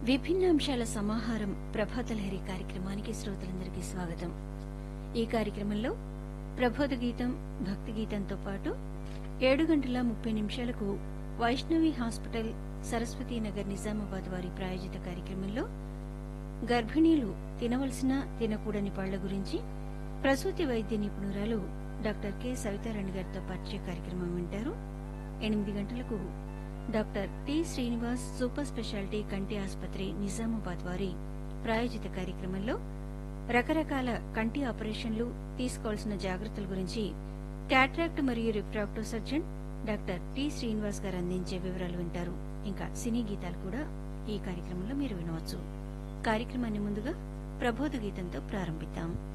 విభిన్న అంశాల సమాహారం ప్రభాతలహరి కార్యక్రమానికి శ్రోతలందరికీ స్వాగతం ఈ కార్యక్రమంలో ప్రబోధ గీతం భక్తి గీతంతో పాటు ఏడు గంటల ముప్పై నిమిషాలకు వైష్ణవి హాస్పిటల్ సరస్వతీ నగర్ నిజామాబాద్ వారి ప్రాయోజిత కార్యక్రమంలో గర్భిణీలు తినవలసిన తినకూడని పళ్ల గురించి ప్రసూతి వైద్య నిపుణురాలు డాక్టర్ కె సవితారాణి గారితో పరిచయ కార్యక్రమం వింటారు ఎనిమిది గంటలకు doctor T Srinivas super speciality కంటి ఆసుపత్రి నిజామాబాద్ వారి ప్రాయోజిత కార్యక్రమంలో రకరకాల కంటి ఆపరేషన్లు తీసుకోవాల్సిన జాగ్రత్తల గురించి క్యాట్రాక్ట్ మరియు refractive surgeon doctor T Srinivas గారు అందించే వివరాలు వింటారు ఇంకా సినీ గీతాలు కూడా ఈ కార్యక్రమంలో మీరు వినవచ్చు కార్యక్రమాన్ని ముందుగా ప్రబోధ గీతంతో ప్రారంభిద్దాం